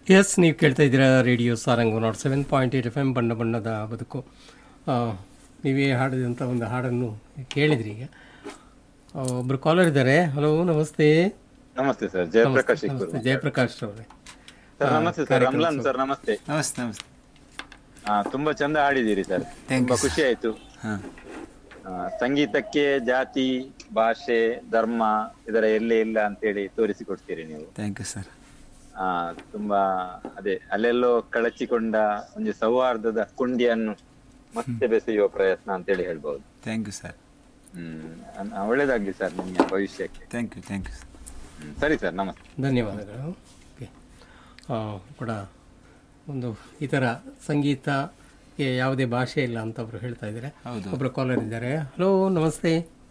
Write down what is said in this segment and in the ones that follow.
S ನೀವು ಕೇಳ್ತಾ ಇದ್ದೀರಾ radio Sarang nought seven point eight F M ಬಣ್ಣ ಬಣ್ಣದ ಬದುಕು ಆ, ನೀವೇ ಹಾಡಿದಂಥ ಒಂದು ಹಾಡನ್ನು ಕೇಳಿದ್ರಿ ಈಗ ಆ, ಒಬ್ರು ಕಾಲರ್ ಇದ್ದಾರೆ ಹಲೋ ನಮಸ್ತೆ ನಮಸ್ತೆ ಸರ್ ಜಯಪ್ರಕಾಶ್ ಇಕ್ಕೂರು ನಮಸ್ತೆ ಜಯಪ್ರಕಾಶ್ ಅವರೇ ಸರ್ ನಮಸ್ತೆ ಸರ್ ರಮ್ಲಾನ್ ಸರ್ ನಮಸ್ತೆ ನಮಸ್ತೆ ನಮಸ್ತೆ ಆ, ತುಂಬಾ ಚಂದ ಹಾಡಿದ್ದೀರಿ ಸರ್ Thank ತುಂಬಾ you, ಖುಷಿ ಆಯ್ತು ಹಾಂ ಆ, ಸಂಗೀತಕ್ಕೆ ಜಾತಿ ಭಾಷೆ ಧರ್ಮ ಇದರ ಎಲ್ಲೇ ಇಲ್ಲ ಅಂತೇಳಿ ತೋರಿಸಿಕೊಡ್ತೀರಿ ನೀವು ಥ್ಯಾಂಕ್ ಯು ಸರ್ ಆ ತುಂಬಾ ಅದೇ ಅಲ್ಲೆಲ್ಲೋ ಕಳಚಿಕೊಂಡ ಒಂದು ಸೌಹಾರ್ದದ ಕುಂಡಿಯನ್ನು ಮತ್ತೆ ಬೆಸೆಯುವ ಪ್ರಯತ್ನ ಅಂತೇಳಿ ಹೇಳ್ಬಹುದು ಥ್ಯಾಂಕ್ ಯು ಸರ್ ಹ್ಮ್ ಅನ್- ಒಳ್ಳೇದಾಗ್ಲಿ ಸರ್ ನಿಮ್ಮ ಭವಿಷ್ಯಕ್ಕೆ thank you thank you hmm. ಸರಿ ಸರ್ ನಮಸ್ತೆ ಧನ್ಯವಾದಗಳು ಓಕೆ ಆ, ಕೂಡ ಒಂದು ಈ ಥರ ಸಂಗೀತಕ್ಕೆ ಯಾವುದೇ ಭಾಷೆ ಇಲ್ಲ ಅಂತ ಅವರು ಹೇಳ್ತಾ ಇದ್ದಾರೆ ಹೌದು ಒಬ್ಬರು ಕಾಲರ್ ಇದ್ದಾರೆ ಹಲೋ ನಮಸ್ತೆ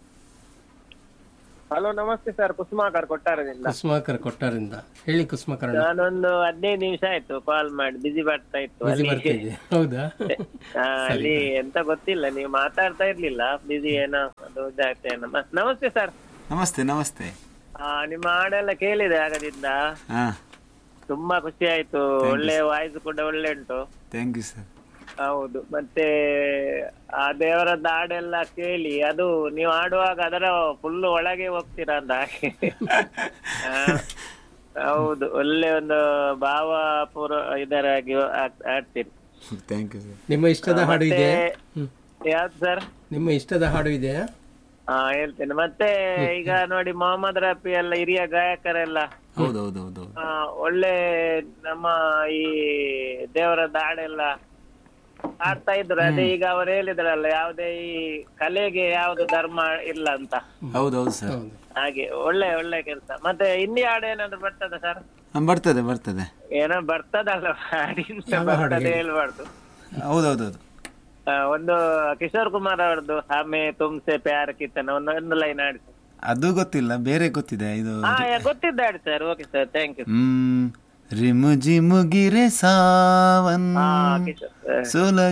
ಹಲೋ ನಮಸ್ತೆ ಸರ್ ಕುಸುಮಾಕರ್ ಕೊಟ್ಟಾರದಿಂದ ಕುಸುಮಾಕರ್ ಕೊಟ್ಟಾರಿಂದ ಹೇಳಿ ಕುಸುಮಾಕರ್ ನಾನೊಂದು ಹದಿನೈದು ನಿಮಿಷ ಆಯ್ತು ಕಾಲ್ ಮಾಡಿ ಬಿಸಿ ಬರ್ತಾ ಇತ್ತು ಬಿಸಿ ಅಲ್ಲಿ ಬರ್ತಾ ಇದೆ ಹೌದಾ ಆ, ಅಲ್ಲಿ ಎಂತ ಗೊತ್ತಿಲ್ಲ ನೀವು ಮಾತಾಡ್ತಾ ಇರ್ಲಿಲ್ಲ ಬಿಸಿ ಏನೋ ಅದು ಇದಾಯ್ತು ಏನೋ ಮ- ನಮಸ್ತೆ ಸರ್ ನಮಸ್ತೆ ನಮಸ್ತೆ ನಿಮ್ಮ ಹಾಡೆಲ್ಲ ಕೇಳಿದೆ ಆಗದಿಂದ ಹಾಂ ತುಂಬಾ ಖುಷಿ ಆಯ್ತು ಒಳ್ಳೆ ವಾಯ್ಸ್ ಕೂಡ ಒಳ್ಳೆ ಉಂಟು ಥ್ಯಾಂಕ್ ಯು ಸರ್ ಹೌದು ಮತ್ತೆ ಆ ದೇವರದ್ದು ಹಾಡೆಲ್ಲ ಕೇಳಿ ಅದು ನೀವು ಆಡುವಾಗ ಅದರ ಫುಲ್ ಒಳಗೆ ಹೋಗ್ತೀರಾ ಅಂತ ಹಾಗೆ ಆ, ಹೌದು ಒಳ್ಳೆ ಒಂದು ಭಾವ ಪೂರ್ವ ಇದರಾಗಿ ಆಡ್- ಆಡ್ತೀರಿ ಥ್ಯಾಂಕ್ ಯು ಸರ್ ನಿಮ್ಮ ಇಷ್ಟದ ಹಾಡು ಇದೆ ಯಾವ್ದು ಸರ್ ನಿಮ್ಮ ಇಷ್ಟದ ಹಾಡು ಇದೆಯಾ ಹಾ ಹೇಳ್ತೇನೆ ಮತ್ತೆ ಈಗ ನೋಡಿ ಮೊಹಮ್ಮದ್ ರಫಿ ಎಲ್ಲ ಹಿರಿಯ ಗಾಯಕರೆಲ್ಲ ಹೌದು ಹೌದು ಹೌದು ಹೌದು ಆ, ಒಳ್ಳೆ ನಮ್ಮ ಈ ದೇವರ ಹಾಡೆಲ್ಲ ಆಡ್ತಾ ಇದ್ರು ಅದೇ ಈಗ ಅವ್ರು ಹೇಳಿದ್ರಲ್ಲ ಯಾವುದೇ ಈ ಕಲೆಗೆ ಯಾವ್ದು ಧರ್ಮ ಇಲ್ಲ ಅಂತ ಹೌದು ಹೌದು ಸರ್ ಹೌದು ಹಾಗೆ ಒಳ್ಳೆ ಒಳ್ಳೆ ಕೆಲಸ ಮತ್ತೆ ಹಿಂದಿ ಹಾಡು ಏನಾದ್ರು ಬರ್ತದ ಸರ್ ಹಾಂ ಬರ್ತದೆ ಬರ್ತದೆ ಏನೋ ಬರ್ತದಲ್ಲ ಹಾಡಿಂದ ಬರ್ತದೆ ಹೇಳ್ಬಾರ್ದು ಹೌದು ಹೌದು ಹೌದು ಆ, ಒಂದು ಕಿಶೋರ್ ಕುಮಾರ್ ಅವ್ರದ್ದು ಆಮೆ ತುಮ್ಸೆ ಪ್ಯಾರ ಕಿತ್ತನ ಒಂದು ಒಂದು ಲೈನ್ ಆಡಿ ಸರ್ ಅದು ಗೊತ್ತಿಲ್ಲ ಬೇರೆ ಗೊತ್ತಿದೆ ಇದು ಹಾ ಗೊತ್ತಿದ್ದ ಆಡಿ sir okay sir thank you hmm ರಿಮು ಜಿಮು ಗಿರೆ ಸಾವನ್ ಹಾ ಕಿಶೋರ್ ಸೋಲ